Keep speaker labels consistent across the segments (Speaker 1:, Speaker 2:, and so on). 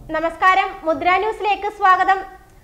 Speaker 1: നമസ്കാരം മുദ്ര ന്യൂസിലേക്ക് സ്വാഗതം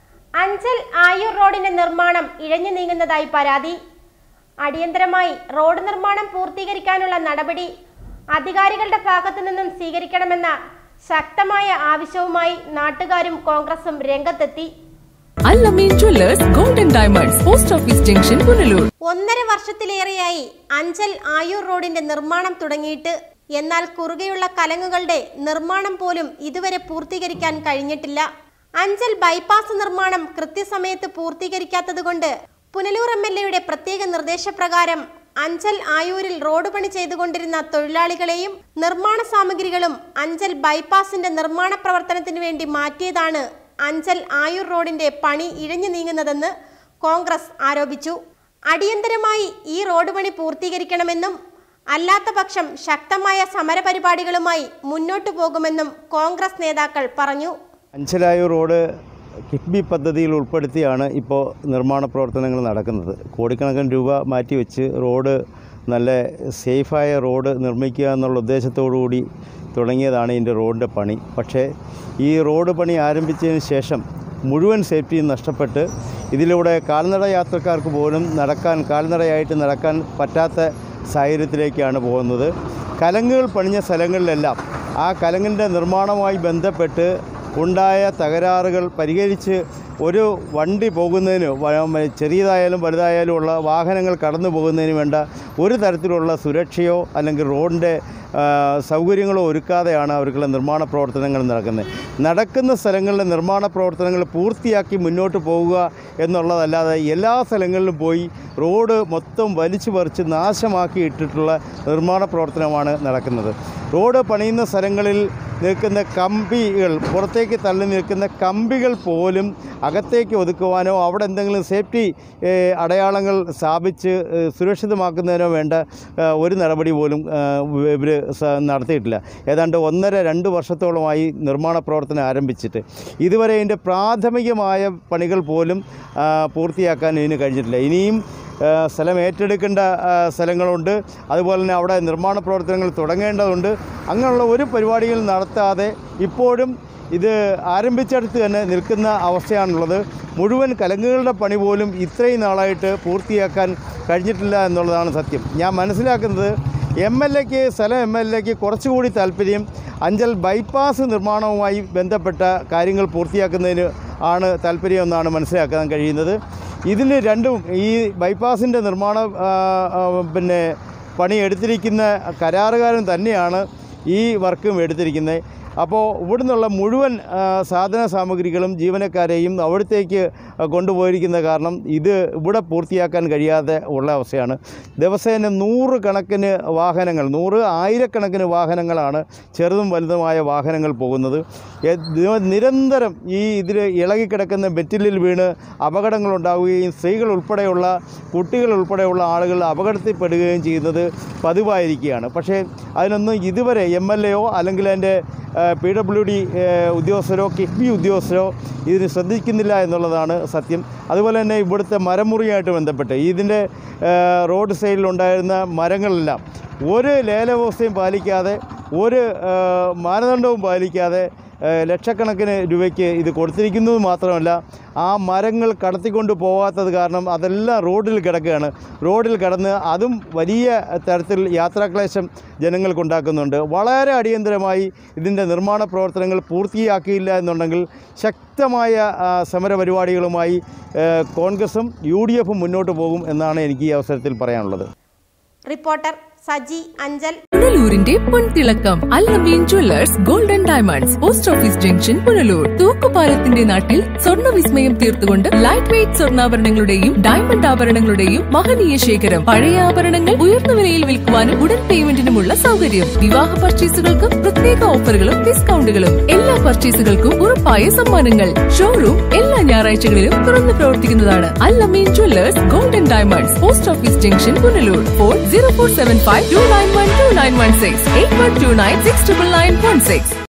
Speaker 1: അഞ്ചൽ ആയൂർ റോഡിന്റെ നിർമ്മാണം ഇഴഞ്ഞു നീങ്ങുന്നതായി പരാതി അടിയന്തരമായി റോഡ് നിർമ്മാണം പൂർത്തീകരിക്കാനുള്ള നടപടി അധികാരികളുടെ ഭാഗത്തു നിന്നും സ്വീകരിക്കണമെന്ന ശക്തമായ ആവശ്യവുമായി നാട്ടുകാരും കോൺഗ്രസും രംഗത്തെത്തി
Speaker 2: Allameen jewellers golden diamonds post office junction Punalur
Speaker 1: ഒന്നര വർഷത്തിലേറെയായി അഞ്ചൽ ആയൂർ റോഡിന്റെ നിർമ്മാണം തുടങ്ങിയിട്ട് എന്നാൽ കുറുകെയുള്ള കലങ്ങുകളുടെ നിർമ്മാണം പോലും ഇതുവരെ പൂർത്തീകരിക്കാൻ കഴിഞ്ഞിട്ടില്ല അഞ്ചൽ ബൈപ്പാസ് നിർമ്മാണം കൃത്യസമയത്ത് പൂർത്തീകരിക്കാത്തതുകൊണ്ട് പുനലൂർ എം എൽ എയുടെ പ്രത്യേക നിർദ്ദേശപ്രകാരം അഞ്ചൽ ആയൂരിൽ റോഡ് പണി ചെയ്തുകൊണ്ടിരുന്ന തൊഴിലാളികളെയും നിർമ്മാണ സാമഗ്രികളും അഞ്ചൽ ബൈപ്പാസിന്റെ നിർമ്മാണ പ്രവർത്തനത്തിന് വേണ്ടി മാറ്റിയതാണ് അഞ്ചൽ ആയൂർ റോഡിന്റെ പണി ഇഴഞ്ഞു നീങ്ങുന്നതെന്ന് കോൺഗ്രസ് ആരോപിച്ചു അടിയന്തരമായി ഈ റോഡ് പണി പൂർത്തീകരിക്കണമെന്നും അല്ലാത്ത പക്ഷം ശക്തമായ സമരപരിപാടികളുമായി മുന്നോട്ടു പോകുമെന്നും കോൺഗ്രസ് നേതാക്കൾ പറഞ്ഞു
Speaker 3: അഞ്ചലായൂർ റോഡ് കിഫ്ബി പദ്ധതിയിൽ ഉൾപ്പെടുത്തിയാണ് ഇപ്പോൾ നിർമ്മാണ പ്രവർത്തനങ്ങൾ നടക്കുന്നത് കോടിക്കണക്കിന് രൂപ മാറ്റിവെച്ച് റോഡ് നല്ല സേഫായ റോഡ് നിർമ്മിക്കുക എന്നുള്ള ഉദ്ദേശത്തോടു കൂടി തുടങ്ങിയതാണ് ഇതിൻ്റെ റോഡിൻ്റെ പണി പക്ഷേ ഈ റോഡ് പണി ആരംഭിച്ചതിന് ശേഷം മുഴുവൻ സേഫ്റ്റിയും നഷ്ടപ്പെട്ട് ഇതിലൂടെ കാൽനട യാത്രക്കാർക്ക് പോലും നടക്കാൻ കാൽനടയായിട്ട് നടക്കാൻ പറ്റാത്ത സാഹചര്യത്തിലേക്കാണ് പോകുന്നത് കലങ്ങുകൾ പണിഞ്ഞ സ്ഥലങ്ങളിലെല്ലാം ആ കലങ്ങിൻ്റെ നിർമ്മാണവുമായി ബന്ധപ്പെട്ട് ഉണ്ടായ തകരാറുകൾ പരിഹരിച്ച് ഒരു വണ്ടി പോകുന്നതിന് വ- ചെറിയതായാലും വലുതായാലും ഉള്ള വാഹനങ്ങൾ കടന്നു പോകുന്നതിന് വേണ്ട ഒരു തരത്തിലുള്ള സുരക്ഷയോ അല്ലെങ്കിൽ റോഡിൻ്റെ ആ, സൗകര്യങ്ങളോ ഒരുക്കാതെയാണ് അവർക്കുള്ള നിർമ്മാണ പ്രവർത്തനങ്ങൾ നടക്കുന്നത് നടക്കുന്ന സ്ഥലങ്ങളിലെ നിർമ്മാണ പ്രവർത്തനങ്ങൾ പൂർത്തിയാക്കി മുന്നോട്ട് പോവുക എന്നുള്ളതല്ലാതെ എല്ലാ സ്ഥലങ്ങളിലും പോയി റോഡ് മൊത്തം വലിച്ചു പറിച്ച് നാശമാക്കി ഇട്ടിട്ടുള്ള നിർമ്മാണ പ്രവർത്തനമാണ് നടക്കുന്നത് റോഡ് പണിയുന്ന സ്ഥലങ്ങളിൽ നിൽക്കുന്ന കമ്പികൾ പുറത്തേക്ക് തള്ളി നിൽക്കുന്ന കമ്പികൾ പോലും അകത്തേക്ക് ഒതുക്കുവാനോ അവിടെ എന്തെങ്കിലും സേഫ്റ്റി ഏഹ്, അടയാളങ്ങൾ സ്ഥാപിച്ച് ഏഹ്, സുരക്ഷിതമാക്കുന്നതിനോ വേണ്ട ഏഹ്, ഒരു നടപടി പോലും ഇവർ നടത്തിയിട്ടില്ല ഏതാണ്ട് ഒന്നര രണ്ട് വർഷത്തോളമായി നിർമ്മാണ പ്രവർത്തനം ആരംഭിച്ചിട്ട് ഇതുവരെ ഇതിൻ്റെ പ്രാഥമികമായ പണികൾ പോലും ആ, പൂർത്തിയാക്കാൻ ഇതിന് കഴിഞ്ഞിട്ടില്ല ഇനിയും ആ, സ്ഥലം ഏറ്റെടുക്കേണ്ട ആ, സ്ഥലങ്ങളുണ്ട് അതുപോലെ തന്നെ അവിടെ നിർമ്മാണ പ്രവർത്തനങ്ങൾ തുടങ്ങേണ്ടതുണ്ട് അങ്ങനെയുള്ള ഒരു പരിപാടികൾ നടത്താതെ ഇപ്പോഴും ഇത് ആരംഭിച്ചടുത്ത് തന്നെ നിൽക്കുന്ന അവസ്ഥയാണുള്ളത് മുഴുവൻ കലങ്ങുകളുടെ പണി പോലും ഇത്രയും നാളായിട്ട് പൂർത്തിയാക്കാൻ കഴിഞ്ഞിട്ടില്ല എന്നുള്ളതാണ് സത്യം ഞാൻ മനസ്സിലാക്കുന്നത് എം എൽ എക്ക് സ്ഥലം എം എൽ എക്ക് കുറച്ചുകൂടി താല്പര്യം അഞ്ചൽ ബൈപ്പാസ് നിർമ്മാണവുമായി ബന്ധപ്പെട്ട കാര്യങ്ങൾ പൂർത്തിയാക്കുന്നതിന് ആണ് താല്പര്യം എന്നാണ് മനസ്സിലാക്കാൻ കഴിയുന്നത് ഇതിന് രണ്ടും ഈ ബൈപ്പാസിൻ്റെ നിർമ്മാണ ആ, ആ, പിന്നെ പണി എടുത്തിരിക്കുന്ന കരാറുകാരൻ തന്നെയാണ് ഈ വർക്കും എടുത്തിരിക്കുന്നത് അപ്പോൾ ഇവിടുന്നുള്ള മുഴുവൻ ആ, സാധന സാമഗ്രികളും ജീവനക്കാരെയും അവിടത്തേക്ക് കൊണ്ടുപോയിരിക്കുന്ന കാരണം ഇത് ഇവിടെ പൂർത്തിയാക്കാൻ കഴിയാതെ ഉള്ള അവസ്ഥയാണ് ദിവസേന നൂറ് കണക്കിന് വാഹനങ്ങൾ നൂറ് ആയിരക്കണക്കിന് വാഹനങ്ങളാണ് ചെറുതും വലുതുമായ വാഹനങ്ങൾ പോകുന്നത് എ- ദിവ- നിരന്തരം ഈ ഇതിൽ ഇളകിക്കിടക്കുന്ന മെറ്റിലിൽ വീണ് അപകടങ്ങൾ ഉണ്ടാവുകയും സ്ത്രീകൾ ഉൾപ്പെടെയുള്ള കുട്ടികൾ ഉൾപ്പെടെയുള്ള ആളുകൾ അപകടത്തിൽപ്പെടുകയും ചെയ്യുന്നത് പതിവായിരിക്കുകയാണ് പക്ഷേ അതിനൊന്നും ഇതുവരെ എം എൽ എയോ അല്ലെങ്കിൽ അതിൻ്റെ പി ഡബ്ല്യു ഡി ഉദ്യോഗസ്ഥരോ കിഫ്ബി ഉദ്യോഗസ്ഥരോ ഇതിന് ശ്രദ്ധിക്കുന്നില്ല എന്നുള്ളതാണ് സത്യം അതുപോലെ തന്നെ ഇവിടുത്തെ മരമുറിയായിട്ട് ബന്ധപ്പെട്ട് ഇതിൻ്റെ റോഡ് സൈഡിലുണ്ടായിരുന്ന മരങ്ങളെല്ലാം ഒരു ലേലവ്യവസ്ഥയും പാലിക്കാതെ ഒരു ആ, മാനദണ്ഡവും പാലിക്കാതെ ആ, ലക്ഷക്കണക്കിന് രൂപയ്ക്ക് ഇത് കൊടുത്തിരിക്കുന്നത് മാത്രമല്ല ആ മരങ്ങൾ കടത്തിക്കൊണ്ട് പോകാത്തത് കാരണം അതെല്ലാം റോഡിൽ കിടക്കുകയാണ് റോഡിൽ കിടന്ന് അതും വലിയ തരത്തിൽ യാത്രാക്ലേശം ജനങ്ങൾക്കുണ്ടാക്കുന്നുണ്ട് വളരെ അടിയന്തരമായി ഇതിൻ്റെ നിർമ്മാണ പ്രവർത്തനങ്ങൾ പൂർത്തിയാക്കിയില്ല എന്നുണ്ടെങ്കിൽ ശക്തമായ ആ, സമരപരിപാടികളുമായി ആ, കോൺഗ്രസും യു ഡി എഫും മുന്നോട്ട് പോകും എന്നാണ് എനിക്ക് ഈ അവസരത്തിൽ പറയാനുള്ളത്
Speaker 1: റിപ്പോർട്ടർ സജി അഞ്ചൽ
Speaker 2: പുനലൂരിന്റെ പൊൻതിളക്കം Allameen jewellers golden diamonds post office junction Punalur തൂക്കുപാലത്തിന്റെ നാട്ടിൽ സ്വർണ്ണ വിസ്മയം തീർത്തുകൊണ്ട് ലൈറ്റ് വെയ്റ്റ് സ്വർണ്ണാഭരണങ്ങളുടെയും ഡയമണ്ട് ആഭരണങ്ങളുടെയും മഹനീയ ശേഖരം പഴയ ആഭരണങ്ങൾ ഉയർന്ന വിലയിൽ വിൽക്കുവാനും ഉടൻ പേയ്മെന്റിനുമുള്ള സൗകര്യം വിവാഹ പർച്ചേസുകൾക്ക് പ്രത്യേക ഓഫറുകളും ഡിസ്കൗണ്ടുകളും എല്ലാ പർച്ചേസുകൾക്കും ഉറപ്പായ സമ്മാനങ്ങൾ ഷോറൂം എല്ലാ ഞായറാഴ്ചകളിലും തുറന്നു പ്രവർത്തിക്കുന്നതാണ് Allameen jewellers golden diamonds post office junction Punalur phone zero four seven five two nine one two nine one six eight one two nine six triple nine one six